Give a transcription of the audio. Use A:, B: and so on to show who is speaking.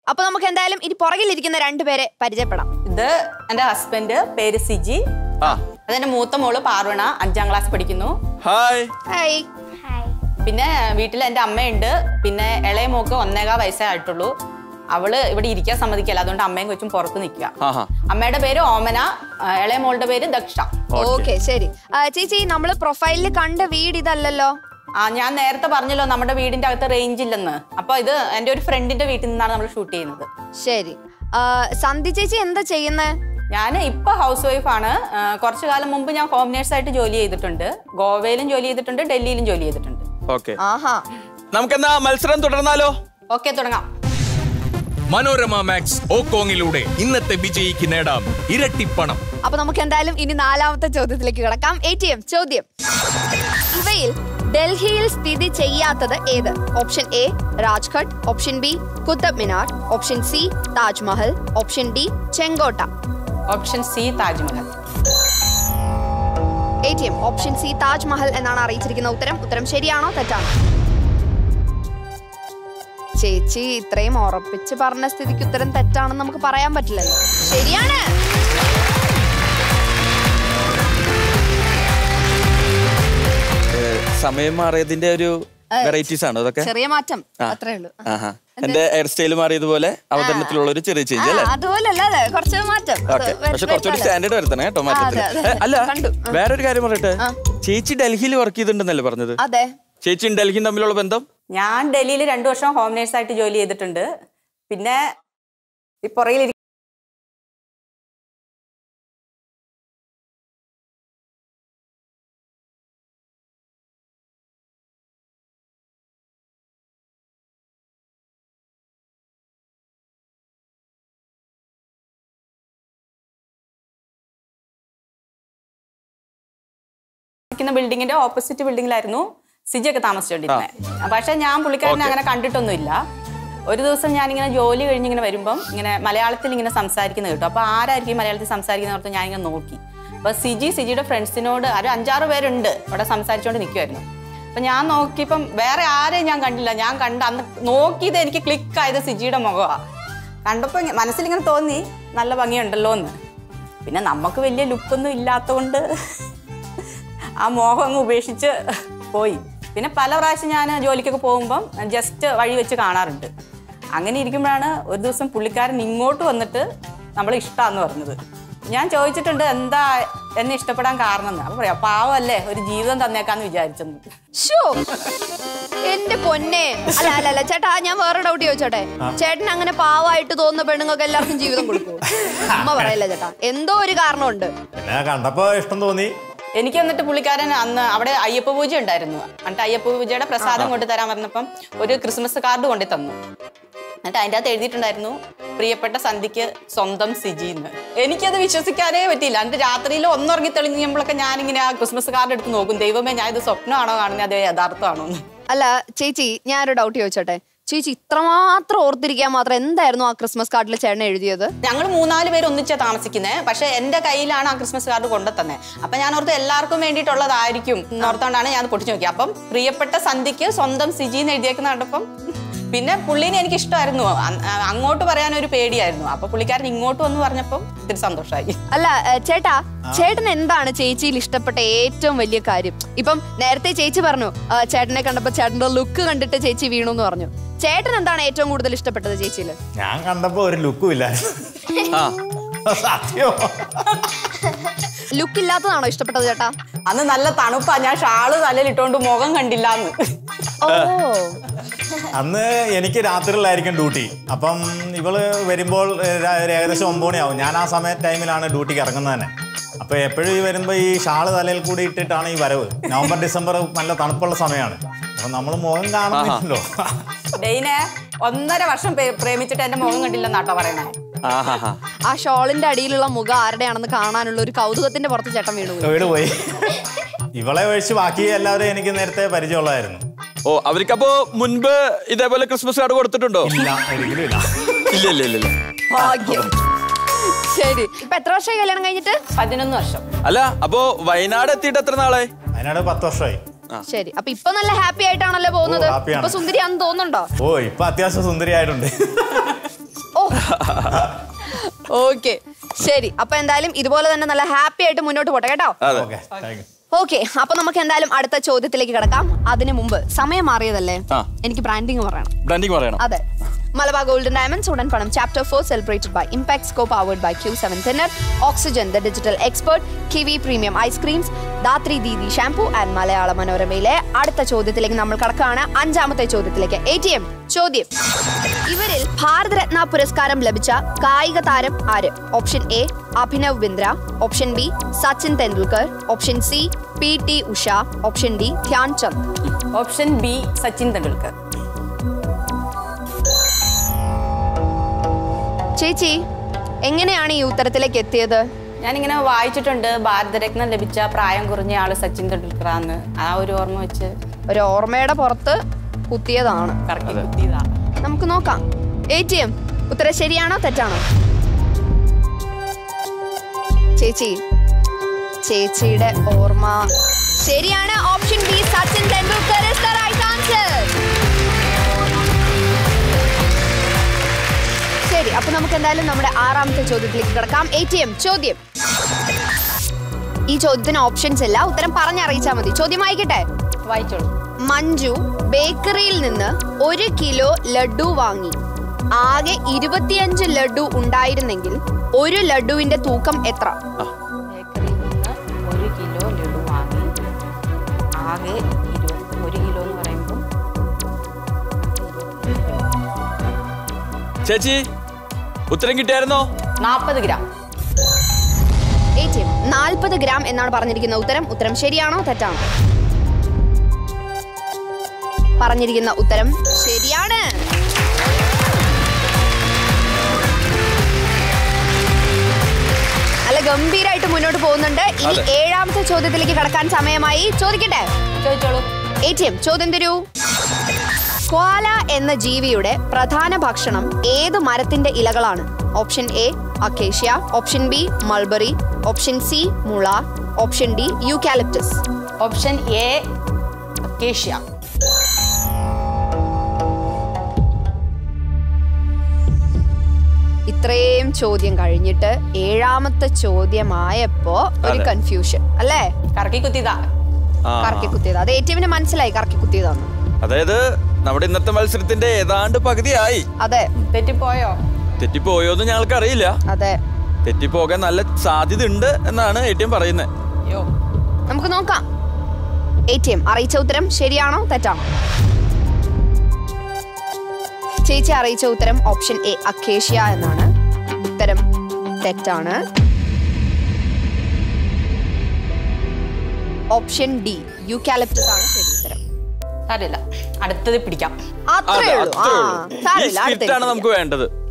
A: അപ്പൊ നമുക്ക് എന്തായാലും ഇനി പുറകിലിരിക്കുന്ന രണ്ടുപേരെ പരിചയപ്പെടാം
B: ഇത് എന്റെ ഹസ്ബൻഡ് പേര് സിജി
C: ആ
B: അതെന്റെ മൂത്ത മോള് പാർവണ അഞ്ചാം ക്ലാസ് പഠിക്കുന്നു
C: ഹായ്
A: ഹായ്
B: പിന്നെ വീട്ടിൽ എന്റെ അമ്മയുണ്ട് പിന്നെ ഇളയ മോക്ക് ഒന്നേകാ വയസ്സേ ആയിട്ടുള്ളൂ അവള് ഇവിടെ ഇരിക്കാൻ സമ്മതിക്കല്ല അതുകൊണ്ട് അമ്മയും കൊച്ചും പുറത്ത് നിൽക്കുക
C: ആഹാ
B: അമ്മയുടെ പേര് ഓമന ആ, ഇളയ മോളുടെ പേര് ദക്ഷ
A: ഓക്കെ ശരി ആ, ചേച്ചി നമ്മള് പ്രൊഫൈലിൽ കണ്ട വീട് ഇതല്ലല്ലോ
B: ആ ഞാൻ നേരത്തെ പറഞ്ഞല്ലോ നമ്മുടെ വീടിന്റെ അകത്ത് റേഞ്ച് ഇല്ലെന്ന് അപ്പൊ ഇത് എന്റെ ഒരു ഫ്രണ്ടിന്റെ വീട്ടിൽ നിന്നാണ് നമ്മൾ ഷൂട്ട് ചെയ്യുന്നത്
A: ശരി ആ, സന്ധി ചേച്ചി എന്താ ചെയ്യുന്നേ
B: ഞാൻ ഇപ്പൊ ഹൗസ് വൈഫാണ് കുറച്ചു കാലം മുമ്പ് ഞാൻ ഹോം നേഴ്സായിട്ട് ജോലി ചെയ്തിട്ടുണ്ട് ഗോവയിലും ജോലി ചെയ്തിട്ടുണ്ട് ഡൽഹിയിലും ജോലി ചെയ്തിട്ടുണ്ട്
C: ഓക്കെ
A: ആഹാ
C: നമുക്കെന്നാ മത്സരം തുടർന്നാലോ
B: ഓക്കെ തുടങ്ങാം
D: മനോരമ മാക്സ് ഓക്കോങ്ങിലൂടെ ഇന്നത്തെ വിജയിക്ക് നേടാം ഇരട്ടിപ്പണം
A: അപ്പൊ നമുക്ക് എന്തായാലും ഇനി നാലാമത്തെ ചോദ്യത്തിലേക്ക് കിടക്കാം എ ടി എം ചോദ്യം ഇവയിൽ ഡൽഹിയിൽ സ്ഥിതി ചെയ്യാത്തത് ഏത് option A Rajghat option B Qutub Minar option C Taj Mahal option D ചെങ്കോട്ട
B: option C Taj Mahal
A: A T M option C Taj Mahal എന്നാണ് അറിയിച്ചിരിക്കുന്ന ഉത്തരം ഉത്തരം ശരിയാണോ തെറ്റാണോ ചേച്ചി ഇത്രയും ഉറപ്പിച്ച് പറഞ്ഞ സ്ഥിതിക്ക് ഉത്തരം തെറ്റാണെന്ന് നമുക്ക് പറയാൻ പറ്റില്ലല്ലോ ശരിയാണ്
C: സമയം മാറിയതിന്റെ ഒരു വെറൈറ്റീസ് ആണോ അതൊക്കെ
A: ചെറിയ മാറ്റം
C: ആ.
A: അത്രേ ഉള്ളൂ
C: ആഹാ എന്റെ ഹെയർ സ്റ്റൈൽ മാറിയതുപോലെ അവതരണത്തിലുള്ള ഒരു ചെറിയ ചേഞ്ച് അല്ലേ
A: അതുപോലെ അല്ലേ കുറച്ച് മാറ്റം അത്
C: ഓക്കെ
A: വെ-
C: പക്ഷെ കുറച്ചുകൂടി
A: വെക്കാലോ.
C: സ്റ്റാൻഡേർഡ് വരുത്തണേ കേട്ടോ മാറ്റത്തിന്
A: അതെ, അതെ.
C: ഏ, അല്ല
A: കണ്ടു. ആ.
C: വേറൊരു കാര്യം പറയട്ടെ
A: ആ.
C: ചേച്ചി ഡൽഹിയിൽ വർക്ക് ചെയ്തിട്ടുണ്ടെന്നല്ലേ പറഞ്ഞത്
A: അതെ
C: ചേച്ചിയും ഡൽഹിയും തമ്മിലുള്ള ബന്ധം
B: ഞാൻ ഡൽഹിയിൽ രണ്ടു വർഷം ഹോം നേഴ്സായിട്ട് ജോലി ചെയ്തിട്ടുണ്ട് പിന്നെ ഈ പുറകിൽ ഇരിക്കുന്ന ബിൽഡിങ്ങിന്റെ ഓപ്പോസിറ്റ് ബിൽഡിങ്ങിലായിരുന്നു സിജിയൊക്കെ താമസിച്ചുകൊണ്ടിരുന്നത് പക്ഷെ ഞാൻ പുള്ളിക്കാരനെ അങ്ങനെ കണ്ടിട്ടൊന്നുമില്ല ഒരു ദിവസം ഞാനിങ്ങനെ ജോലി കഴിഞ്ഞ് ഇങ്ങനെ വരുമ്പം ഇങ്ങനെ മലയാളത്തിൽ ഇങ്ങനെ സംസാരിക്കുന്നത് കേട്ടു അപ്പൊ ആരായിരിക്കും ഈ മലയാളത്തിൽ സംസാരിക്കുന്ന ഓർത്ത് ഞാനിങ്ങനെ നോക്കി അപ്പൊ സിജി സിജിയുടെ ഫ്രണ്ട്സിനോട് ഒരു അഞ്ചാറ് പേരുണ്ട് അവിടെ സംസാരിച്ചുകൊണ്ട് നിൽക്കുമായിരുന്നു അപ്പൊ ഞാൻ നോക്കിയപ്പം വേറെ ആരെയും ഞാൻ കണ്ടില്ല ഞാൻ കണ്ട അന്ന് നോക്കിയത് എനിക്ക് ക്ലിക്ക് ആയത് സിജിയുടെ മുഖമാണ് കണ്ടപ്പോൾ മനസ്സിലിങ്ങനെ തോന്നി നല്ല ഭംഗിയുണ്ടല്ലോ എന്ന് പിന്നെ നമുക്ക് വലിയ ലുക്കൊന്നും ഇല്ലാത്തതുകൊണ്ട് ആ മോഹം അങ്ങ് ഉപേക്ഷിച്ച് പോയി പിന്നെ പല പ്രാവശ്യം ഞാൻ ജോലിക്കൊക്കെ പോകുമ്പം ജസ്റ്റ് വഴി വെച്ച് കാണാറുണ്ട് അങ്ങനെ ഇരിക്കുമ്പോഴാണ് ഒരു ദിവസം പുള്ളിക്കാരൻ ഇങ്ങോട്ട് വന്നിട്ട് നമ്മൾ ഇഷ്ടമാന്ന് പറഞ്ഞത് ഞാൻ ചോദിച്ചിട്ടുണ്ട് എന്താ എന്നെ ഇഷ്ടപ്പെടാൻ കാരണം എന്ന് അപ്പൊ പറയാം പാവമല്ലേ ഒരു ജീവിതം തന്നേക്കാന്ന് വിചാരിച്ചെന്ന്
A: ശ്ശോ. എന്റെ പൊന്നെ അല്ല അല്ല അല്ല ചേട്ടാ ഞാൻ വേറെ ഡൗട്ട് ചോദിച്ചോട്ടെ ചേട്ടൻ അങ്ങനെ പാവമായിട്ട് തോന്നുന്ന പെണ്ണുങ്ങൾക്ക് എല്ലാവർക്കും ജീവിതം കൊടുക്കും അമ്മ പറയല്ല ചേട്ടാ എന്തോ ഒരു കാരണമുണ്ട്
E: പിന്നെ കണ്ടപ്പോ ഇഷ്ടം തോന്നി
B: എനിക്ക് എന്നിട്ട് പുള്ളിക്കാരൻ അന്ന് അവിടെ അയ്യപ്പ പൂജ ഉണ്ടായിരുന്നു എന്നിട്ട് അയ്യപ്പ പൂജയുടെ പ്രസാദം കൊണ്ടു തരാൻ പറഞ്ഞപ്പം ഒരു ക്രിസ്മസ് കാർഡ് കൊണ്ടു തന്നു എന്നിട്ട് അതിൻ്റെ അകത്ത് എഴുതിയിട്ടുണ്ടായിരുന്നു പ്രിയപ്പെട്ട സന്ധ്യക്ക് സ്വന്തം സിജി എന്ന് എനിക്കത് വിശ്വസിക്കാനേ പറ്റിയില്ല എന്നിട്ട് രാത്രിയിൽ ഒന്നുറങ്ങി തെളിഞ്ഞപ്പോഴൊക്കെ ഞാനിങ്ങനെ ആ ക്രിസ്മസ് കാർഡ് എടുത്ത് നോക്കും ദൈവമേ ഞാൻ ഇത് സ്വപ്നമാണോ കാണുന്നത് അത് യഥാർത്ഥമാണോ എന്ന്
A: അല്ല ചേച്ചി ഞാനൊരു ഡൗട്ട് ചോദിച്ചോട്ടെ ചേച്ചി ഇത്രമാത്രം ഓർത്തിരിക്കാൻ മാത്രം എന്തായിരുന്നു ആ ക്രിസ്മസ് കാർഡിൽ ചേട്ടൻ എഴുതിയത്
B: ഞങ്ങൾ മൂന്നാല് പേര് ഒന്നിച്ചാ താമസിക്കുന്നത് പക്ഷെ എന്റെ കയ്യിലാണ് ആ ക്രിസ്മസ് കാർഡ് കൊണ്ടു തന്നെ അപ്പൊ ഞാൻ ഓർത്ത് എല്ലാവർക്കും വേണ്ടിയിട്ടുള്ളതായിരിക്കും എന്നോർത്തോണ്ടാണ് ഞാൻ അത് പൊട്ടിച്ചു നോക്കിയത് അപ്പം പ്രിയപ്പെട്ട സന്ധ്യക്ക് സ്വന്തം സിജി എന്ന് എഴുതിയേക്കുന്ന കണ്ടപ്പം പിന്നെ പുള്ളീനെ എനിക്ക് ഇഷ്ടമായിരുന്നു അ- അ- അങ്ങോട്ട് പറയാൻ ഒരു പേടിയായിരുന്നു അപ്പൊ പുള്ളിക്കാരൻ ഇങ്ങോട്ട് വന്ന് പറഞ്ഞപ്പം ഇത്തിരി സന്തോഷമായി
A: അല്ല ഏ, ചേട്ടാ ചേട്ടൻ എന്താണ് ചേച്ചിയിൽ ഇഷ്ടപ്പെട്ട ഏറ്റവും വലിയ കാര്യം ഇപ്പം നേരത്തെ ചേച്ചി പറഞ്ഞു ആ, ചേട്ടനെ കണ്ടപ്പോ ചേട്ടന്റെ ലുക്ക് കണ്ടിട്ട് ചേച്ചി വീണു എന്ന് പറഞ്ഞു ചേട്ടൻ എന്താണ് ഏറ്റവും കൂടുതൽ ഇഷ്ടപ്പെട്ടത് ചേച്ചിയില്
E: ഞാൻ കണ്ടപ്പോ ഒരു ലുക്കും ഇല്ല
C: ആ
E: സത്യോ
A: ലുക്ക് ഇല്ലാത്തതാണോ ഇഷ്ടപ്പെട്ടത് ചേട്ടാ
B: അന്ന് നല്ല തണുപ്പാ ഞാൻ ഷാള് തലയിൽ ഇട്ടോണ്ട് മുഖം കണ്ടില്ല എന്ന്
A: ഓ
E: അന്ന് എനിക്ക് രാത്രിയിലായിരിക്കും ഡ്യൂട്ടി അപ്പം ഇവള് വരുമ്പോൾ ഏഹ്, ര- ഒരു ഏകദേശം ഒമ്പത് മണിയാവും ഞാൻ ആ സമയ ടൈമിലാണ് ഡ്യൂട്ടിക്ക് ഇറങ്ങുന്നത് തന്നെ അപ്പൊ എപ്പോഴും ഈ വരുമ്പോൾ ഈ ഷാള് തലയിൽ കൂടി ഇട്ടിട്ടാണ് ഈ വരവ് നവംബർ ഡിസംബർ നല്ല തണുപ്പുള്ള സമയമാണ് അപ്പൊ നമ്മൾ മുഖം കാണുന്നില്ലല്ലോ
B: ഡെയിനെ ഒന്നര വർഷം പേ- പ്രേമിച്ചിട്ട് എന്റെ മുഖം കണ്ടില്ലെന്നാട്ടോ പറയണേ
C: ആഹാ
A: ആ ഷോളിന്റെ അടിയിലുള്ള മുഖം ആരുടെയാണെന്ന് കാണാനുള്ള ഒരു കൗതുകത്തിന്റെ പുറത്ത് ചേട്ടൻ വീണു പോയി.
E: വീട് പോയി ഇവളെ ഒഴിച്ച് ബാക്കി എല്ലാവരും എനിക്ക് നേരത്തെ പരിചയമുള്ളതായിരുന്നു
C: ഓ അവർക്കപ്പോ മുൻപ് ഇതേപോലെ ക്രിസ്മസ് കാർഡ് കൊടുത്തിട്ടുണ്ടോ
E: ഇല്ല ഒരിക്കലും ഇല്ല
C: ഇല്ല ഇല്ല ഇല്ല ഇല്ല
A: ഭാഗ്യം ശരി ഇപ്പൊ എത്ര വർഷമായി കല്യാണം കഴിഞ്ഞിട്ട്
B: പതിനൊന്ന് വർഷം
C: അല്ല അപ്പോ വയനാട് എത്തിയിട്ട് എത്ര നാളായി
E: അതിനോട് പത്ത് വർഷമായി
A: ശരി അപ്പൊ ഇപ്പൊ നല്ല ഹാപ്പി ആയിട്ടാണല്ലോ പോകുന്നത്
E: ഓ, happy ആണ്.
A: ഇപ്പൊ സുന്ദരിയാന്ന് തോന്നുന്നുണ്ടോ
E: ഓ ഇപ്പൊ അത്യാവശ്യം സുന്ദരിയായിട്ടുണ്ട്
A: ഓക്കെ ശരി അപ്പൊ എന്തായാലും ഇതുപോലെ തന്നെ നല്ല ഹാപ്പി ആയിട്ട് മുന്നോട്ട് പോട്ടെ കേട്ടോ
C: അതെ
E: ഓക്കെ താങ്ക് യു
A: ഓക്കെ അപ്പൊ നമുക്ക് എന്തായാലും അടുത്ത ചോദ്യത്തിലേക്ക് കിടക്കാം അതിനു മുമ്പ് സമയം മാറിയതല്ലേ
C: ആ.
A: എനിക്ക് ബ്രാൻഡിങ് പറയണം
C: ബ്രാൻഡിങ് പറയണം
A: അതെ മലബാർ ഗോൾഡൻ ഡയമണ്ട്സ് ഉടൻ പണം chapter four celebrated by impact സ്കോ powered by Q seven thinner oxygen the digital expert kiwi premium ice creams Dhathri Didi shampoo and Malayala മനോരമയിലെ അടുത്ത ചോദ്യത്തിലേക്ക് നമ്മൾ കടക്കുകയാണ് അഞ്ചാമത്തെ ചോദ്യത്തിലേക്ക് എ ടി എം ചോദ്യം ഇവരിൽ ഭാരതരത്ന പുരസ്കാരം ലഭിച്ച കായിക താരം ആര് option A Abhinav Bindra option B Sachin Tendulkar option C P T Usha option D Dhyan Chand
B: option B Sachin Tendulkar
A: ചേച്ചി എങ്ങനെയാണ് ഈ ഉത്തരത്തിലേക്ക് എത്തിയത്
B: ഞാനിങ്ങനെ വായിച്ചിട്ടുണ്ട് ഭാരതരത്നം ലഭിച്ച പ്രായം കുറഞ്ഞ ആള് സച്ചിൻ തെണ്ടുൽക്കറാന്ന് ആ ഒരു ഓർമ്മ വെച്ച്
A: ഒരു ഓർമ്മയുടെ പുറത്ത് കുത്തിയതാണ്
B: കറക്കി കുത്തിയതാണ്
A: നമുക്ക് നോക്കാം എ ടി എം ഉത്തരം ശരിയാണോ തെറ്റാണോ ചേച്ചി ചേച്ചിയുടെ ഓർമ്മ ശരിയാണ് option B Sachin Tendulkar is the right answer. ശരി അപ്പൊ നമുക്ക് എന്തായാലും നമ്മുടെ ആറാമത്തെ ചോദ്യത്തിലേക്ക് കിടക്കാം എ ടി എം ചോദ്യം ഈ ചോദ്യത്തിന് ഓപ്ഷൻസ് ഇല്ല ഉത്തരം പറഞ്ഞറിയിച്ചാൽ മതി ചോദ്യം വായിക്കട്ടെ
B: വായിച്ചോളൂ
A: മഞ്ജു ബേക്കറിയിൽ നിന്ന് ഒരു കിലോ ലഡു വാങ്ങി ആകെ ഇരുപത്തിയഞ്ച് ലഡു ഉണ്ടായിരുന്നെങ്കിൽ ഒരു ലഡുവിന്റെ തൂക്കം എത്ര
B: ബേക്കറിയിൽ നിന്ന് ഒരു കിലോ ലഡു വാങ്ങി ആകെ ഇരുപത് ഒരു കിലോ എന്ന് പറയുമ്പോൾ
C: ചേച്ചി ഉത്തരം കിട്ടിയായിരുന്നോ
B: നാൽപ്പത് ഗ്രാം
A: നാൽപ്പത് ഗ്രാം എന്നാണ് പറഞ്ഞിരിക്കുന്ന ഉത്തരം ഉത്തരം ശരിയാണോ തെറ്റാണോ പറഞ്ഞിരിക്കുന്ന ഉത്തരം ശരിയാണ് നല്ല ഗംഭീരായിട്ട് മുന്നോട്ട് പോകുന്നുണ്ട് ഇനി
C: അതെ.
A: ഏഴാമത്തെ ചോദ്യത്തിലേക്ക് കടക്കാൻ സമയമായി ചോദിക്കട്ടെ
B: ചോദിച്ചോളൂ
A: എ ടി എം ചോദ്യം തരൂ ക്വാല എന്ന ജീവിയുടെ പ്രധാന ഭക്ഷണം ഏത് മരത്തിന്റെ ഇലകളാണ് option A acacia option B mulberry option C മുള option D eucalyptus
B: option A acacia
A: ഇത്രയും ചോദ്യം കഴിഞ്ഞിട്ട് ഏഴാമത്തെ ചോദ്യമായപ്പോ ഒരു
C: അതെ.
A: കൺഫ്യൂഷൻ അല്ലേ
B: കറക്കി കുത്തിയതാ
C: ആ.
A: കറക്കി കുത്തിയത് അത് എ ടി എമ്മിന് മനസ്സിലായി കറക്കി കുത്തിയതാന്ന്
C: അതായത് നമ്മുടെ ഇന്നത്തെ മത്സരത്തിന്റെ ഏതാണ്ട് പകുതിയായി
A: അതെ
B: തെറ്റിപ്പോയോ
C: തെറ്റിപ്പോയോന്ന് ഞങ്ങൾക്ക് അറിയില്ല
A: അതെ
C: തെറ്റിപ്പോകാൻ നല്ല സാധ്യത ഉണ്ട് എന്നാണ് എ ടി എം പറയുന്നത്
B: അയ്യോ
A: നമുക്ക് നോക്കാം എ ടി എം അറിയിച്ച ഉത്തരം ശരിയാണോ തെറ്റാണോ ചേച്ചി അറിയിച്ച ഉത്തരം ഓപ്ഷൻ എ അക്കേഷ്യ എന്നാണ് ഉത്തരം തെറ്റാണ് ഓപ്ഷൻ ഡി യൂക്കാലിപ്റ്റസ് ആണ് ശരി ഉത്തരം
B: സാരമില്ല അടുത്തത് പിടിക്കാം
A: അത്രേ ഉള്ളൂ ആ സാരമില്ല
C: ഈ
A: അടുത്ത
C: സ്പിരിറ്റാണ് നമുക്ക് വേണ്ടത്